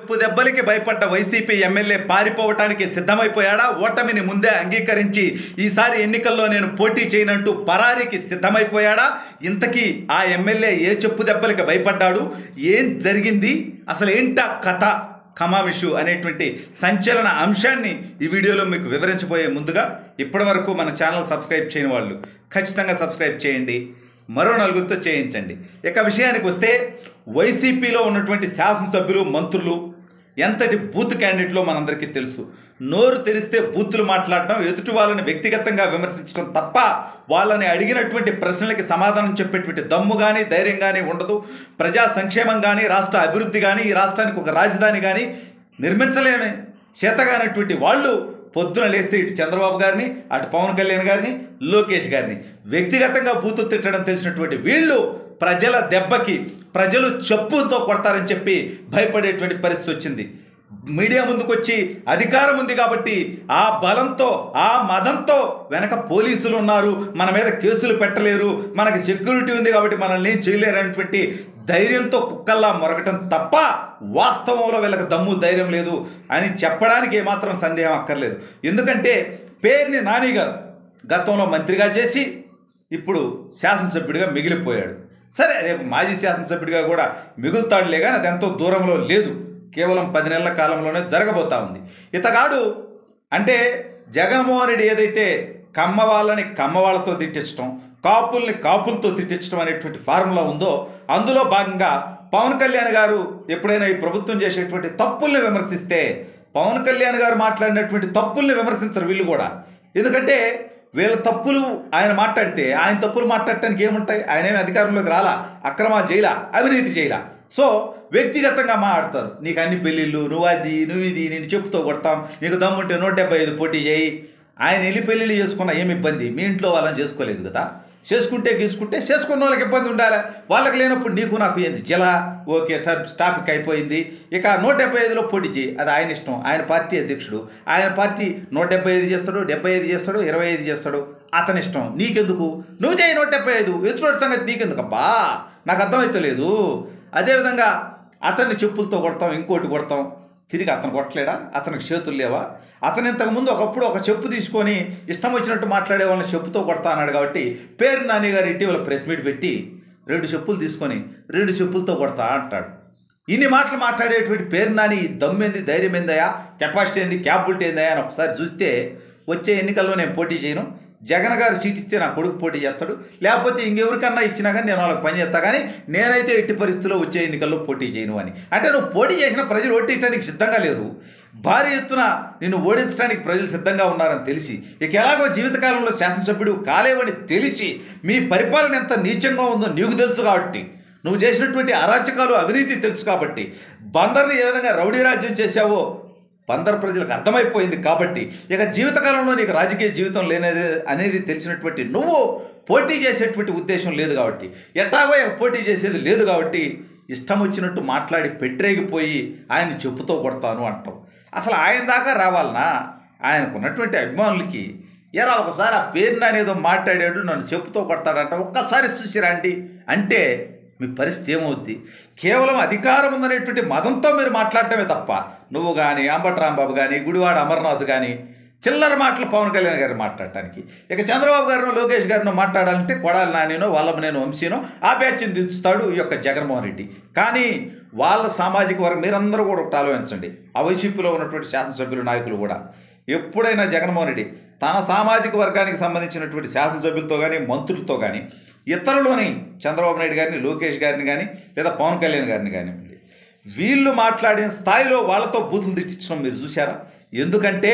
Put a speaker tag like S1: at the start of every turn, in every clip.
S1: ఉప్పు దెబ్బలకి భయపడ్డ YCP MLA పారిపోవటానికి సిద్ధమైపోయాడా ఓటమిని ముందే అంగీకరించి ఈసారి ఎన్నికల్లో నేను పోటీ చేయనంటూ పరారీకి సిద్ధమైపోయాడా ఇంతకీ ఆ ఎమ్మెల్యే ఏ చెప్పు దెబ్బలకి భయపడ్డాడు ఏం జరిగింది అసలు ఏంటా కథ కమామిషు అనేటువంటి సంచలన అంశాన్ని ఈ వీడియోలో మీకు వివరించబోయే ముందుగా ఇప్పటివరకు మన ఛానల్ సబ్స్క్రైబ్ చేయని వాళ్ళు ఖచ్చితంగా సబ్స్క్రైబ్ చేయండి మరో నలుగురితో చేయించండి ఇక విషయానికి వస్తే వైసీపీలో ఉన్నటువంటి శాసనసభ్యులు మంత్రులు ఎంతటి బూత్ క్యాండిడేట్లో మనందరికీ తెలుసు నోరు తెరిస్తే బూతులు మాట్లాడడం ఎదుటి వాళ్ళని వ్యక్తిగతంగా విమర్శించడం తప్ప వాళ్ళని అడిగినటువంటి ప్రశ్నలకి సమాధానం చెప్పేటువంటి దమ్ము కానీ ధైర్యం కానీ ఉండదు ప్రజా సంక్షేమం కానీ రాష్ట్ర అభివృద్ధి కానీ ఈ రాష్ట్రానికి ఒక రాజధాని కానీ నిర్మించలేని చేతగానటువంటి వాళ్ళు పొద్దున లేస్తే ఇటు చంద్రబాబు గారిని అటు పవన్ కళ్యాణ్ గారిని లోకేష్ గారిని వ్యక్తిగతంగా బూతులు తిట్టడం తెలిసినటువంటి వీళ్ళు ప్రజల దెబ్బకి ప్రజలు చెప్పుతో కొడతారని చెప్పి భయపడేటువంటి పరిస్థితి వచ్చింది మీడియా ముందుకు వచ్చి అధికారం ఉంది కాబట్టి ఆ బలంతో ఆ మదంతో వెనక పోలీసులు ఉన్నారు మన మీద కేసులు పెట్టలేరు మనకి సెక్యూరిటీ ఉంది కాబట్టి మనల్ని ఏం చేయలేరు అనేటువంటి ధైర్యంతో కుక్కల్లా మొరగటం తప్ప వాస్తవంలో వీళ్ళకి దమ్ము ధైర్యం లేదు అని చెప్పడానికి ఏమాత్రం సందేహం అక్కర్లేదు ఎందుకంటే పేరుని నాని గారు గతంలో మంత్రిగా చేసి ఇప్పుడు శాసనసభ్యుడిగా మిగిలిపోయాడు సరే రేపు మాజీ శాసనసభ్యుడిగా కూడా మిగులుతాడులే కానీ అది ఎంతో దూరంలో లేదు కేవలం పది నెలల కాలంలోనే జరగబోతా ఉంది ఇతగాడు అంటే జగన్మోహన్ రెడ్డి ఏదైతే కమ్మ వాళ్ళని కమ్మ వాళ్ళతో తిట్టించడం కాపుల్ని కాపులతో తిట్టించడం అనేటువంటి ఫార్ములా ఉందో అందులో భాగంగా పవన్ కళ్యాణ్ గారు ఎప్పుడైనా ఈ ప్రభుత్వం చేసేటువంటి తప్పుల్ని విమర్శిస్తే పవన్ కళ్యాణ్ గారు మాట్లాడినటువంటి తప్పుల్ని విమర్శించరు వీళ్ళు కూడా ఎందుకంటే వీళ్ళ తప్పులు ఆయన మాట్లాడితే ఆయన తప్పులు మాట్లాడటానికి ఏముంటాయి ఆయన ఏమి అధికారంలోకి రాలా అక్రమాలు చేయలా అవినీతి చేయలా సో వ్యక్తిగతంగా మాట్లాడతారు నీకు అన్ని పెళ్ళిళ్ళు నువ్వు అది నువ్వు ఇది నేను చెప్పుతో కొడతాం నీకు దమ్ముంటే నూట డెబ్బై ఐదు పోటీ చేయి ఆయన వెళ్ళి పెళ్ళిళ్ళు చేసుకున్న ఏమి ఇబ్బంది మీ ఇంట్లో వాళ్ళని చేసుకోలేదు కదా చేసుకుంటే గీసుకుంటే చేసుకున్న వాళ్ళకి ఇబ్బంది ఉండాలి వాళ్ళకి లేనప్పుడు నీకు నాకు ఏంది జిలా ఓకే స్టాపిక్ అయిపోయింది ఇక నూట డెబ్బై ఐదులో పోటీ చేయి అది ఆయన ఇష్టం ఆయన పార్టీ అధ్యక్షుడు ఆయన పార్టీ నూట డెబ్బై ఐదు చేస్తాడు డెబ్బై ఐదు చేస్తాడు ఇరవై ఐదు చేస్తాడు అతని ఇష్టం నీకెందుకు నువ్వు చేయి నూట డెబ్బై ఐదు ఎదుటి సంగతి నీకెందుకు అబ్బా నాకు అర్థమవుతలేదు అదేవిధంగా అతన్ని చెప్పులతో కొడతాం ఇంకోటి కొడతాం తిరిగి అతను కొట్టలేడా అతనికి చేతులు లేవా అతను ఇంతకుముందు ఒకప్పుడు ఒక చెప్పు తీసుకొని ఇష్టం వచ్చినట్టు మాట్లాడే వాళ్ళని చెప్పుతో కొడతా అన్నాడు కాబట్టి పేరు నాని గారు ఇటీవల ప్రెస్ మీట్ పెట్టి రెండు చెప్పులు తీసుకొని రెండు చెప్పులతో కొడతా అంటాడు ఇన్ని మాటలు మాట్లాడేటువంటి పేరు నాని దమ్మేంది ధైర్యం ఏందయా కెపాసిటీ ఏంది క్యాపబిలిటీ ఏందయా అని ఒకసారి చూస్తే వచ్చే ఎన్నికల్లో నేను పోటీ చేయను జగన్ గారు సీట్ ఇస్తే నా కొడుకు పోటీ చేస్తాడు లేకపోతే ఇంకెవరికన్నా ఇచ్చినా కానీ నేను వాళ్ళకి పని చేస్తా కానీ నేనైతే ఎట్టి పరిస్థితుల్లో వచ్చే ఎన్నికల్లో పోటీ చేయను అని అంటే నువ్వు పోటీ చేసిన ప్రజలు ఓటేయడానికి సిద్ధంగా లేరు భారీ ఎత్తున నిన్ను ఓడించడానికి ప్రజలు సిద్ధంగా ఉన్నారని తెలిసి ఇక ఎలాగో జీవితకాలంలో శాసనసభ్యుడు కాలేవని తెలిసి మీ పరిపాలన ఎంత నీచంగా ఉందో నీకు తెలుసు కాబట్టి నువ్వు చేసినటువంటి అరాచకాలు అవినీతి తెలుసు కాబట్టి బందర్ని ఏ విధంగా రౌడీ రాజ్యం చేశావో బందర్ ప్రజలకు అర్థమైపోయింది కాబట్టి ఇక జీవితకాలంలో నీకు రాజకీయ జీవితం లేనేది అనేది తెలిసినటువంటి నువ్వు పోటీ చేసేటువంటి ఉద్దేశం లేదు కాబట్టి ఎట్టాగో ఇక పోటీ చేసేది లేదు కాబట్టి ఇష్టం వచ్చినట్టు మాట్లాడి పెట్టరేగిపోయి ఆయన్ని చెప్పుతో కొడతాను అంటావు అసలు ఆయన దాకా రావాలనా ఆయనకున్నటువంటి అభిమానులకి ఎరా ఒకసారి ఆ పేరు నానేదో మాట్లాడాడు నన్ను చెప్పుతో కొడతాడంట ఒక్కసారి చూసి రండి అంటే మీ పరిస్థితి ఏమవుద్ది కేవలం అధికారం ఉందనేటువంటి మదంతో మీరు మాట్లాడటమే తప్ప నువ్వు కానీ అంబటి రాంబాబు కానీ గుడివాడ అమర్నాథ్ కానీ చిల్లర మాటలు పవన్ కళ్యాణ్ గారు మాట్లాడటానికి ఇక చంద్రబాబు గారినో లోకేష్ గారినో మాట్లాడాలంటే కొడాలి నానినో వల్లభనేనో వంశీనో ఆ బ్యాచ్ని దించుతాడు ఈ యొక్క జగన్మోహన్ రెడ్డి కానీ వాళ్ళ సామాజిక వర్గం మీరందరూ కూడా ఒకటి ఆలోచించండి ఆ వైసీపీలో ఉన్నటువంటి శాసనసభ్యులు నాయకులు కూడా ఎప్పుడైనా జగన్మోహన్ రెడ్డి తన సామాజిక వర్గానికి సంబంధించినటువంటి శాసనసభ్యులతో కానీ మంత్రులతో కానీ ఇతరులోని చంద్రబాబు నాయుడు గారిని లోకేష్ గారిని కానీ లేదా పవన్ కళ్యాణ్ గారిని కానివ్వండి వీళ్ళు మాట్లాడిన స్థాయిలో వాళ్ళతో బూతులు తిట్టించడం మీరు చూసారా ఎందుకంటే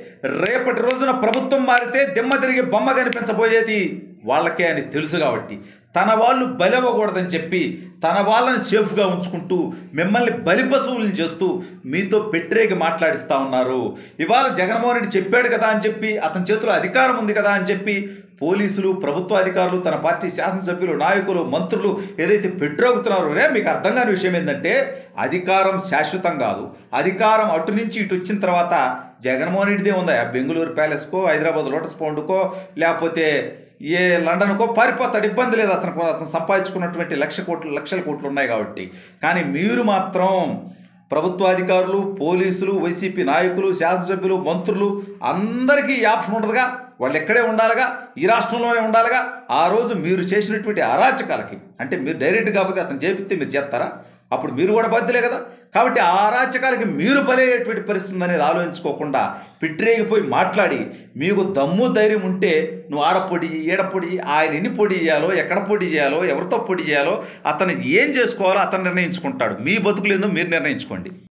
S1: రేపటి రోజున ప్రభుత్వం మారితే దిమ్మ తిరిగి బొమ్మ కనిపించబోయేది వాళ్ళకే అని తెలుసు కాబట్టి తన వాళ్ళు బలవ్వకూడదని చెప్పి తన వాళ్ళని సేఫ్గా ఉంచుకుంటూ మిమ్మల్ని బలిపశువులను చేస్తూ మీతో పెట్టరేగి మాట్లాడిస్తూ ఉన్నారు ఇవాళ జగన్మోహన్ రెడ్డి చెప్పాడు కదా అని చెప్పి అతని చేతిలో అధికారం ఉంది కదా అని చెప్పి పోలీసులు ప్రభుత్వ అధికారులు తన పార్టీ శాసనసభ్యులు నాయకులు మంత్రులు ఏదైతే పెట్రోగుతున్నారో రే మీకు అర్థం కాని విషయం ఏంటంటే అధికారం శాశ్వతం కాదు అధికారం అటు నుంచి ఇటు వచ్చిన తర్వాత జగన్మోహన్ రెడ్డిదే ఉందా బెంగళూరు ప్యాలెస్కో హైదరాబాద్ లోటస్ పౌండ్కో లేకపోతే ఏ లండన్కో పారిపోతాడు ఇబ్బంది లేదు అతనికి అతను సంపాదించుకున్నటువంటి లక్ష కోట్లు లక్షల కోట్లు ఉన్నాయి కాబట్టి కానీ మీరు మాత్రం ప్రభుత్వాధికారులు పోలీసులు వైసీపీ నాయకులు శాసనసభ్యులు మంత్రులు అందరికీ ఈ ఆప్షన్ ఉంటుందిగా వాళ్ళు ఎక్కడే ఉండాలిగా ఈ రాష్ట్రంలోనే ఉండాలిగా ఆ రోజు మీరు చేసినటువంటి అరాచకాలకి అంటే మీరు డైరెక్ట్ కాకపోతే అతను చేపిస్తే మీరు చేస్తారా అప్పుడు మీరు కూడా బాధ్యులే కదా కాబట్టి ఆ అరాచకాలకి మీరు బలయ్యేటువంటి పరిస్థితి ఉంది అనేది ఆలోచించుకోకుండా పిట్రేగిపోయి మాట్లాడి మీకు దమ్ము ధైర్యం ఉంటే నువ్వు ఆడ పొడి ఈడ పొడి ఆయన ఎన్ని పొడి చేయాలో ఎక్కడ పొడి చేయాలో ఎవరితో పొడి చేయాలో అతను ఏం చేసుకోవాలో అతను నిర్ణయించుకుంటాడు మీ బతుకులేందో మీరు నిర్ణయించుకోండి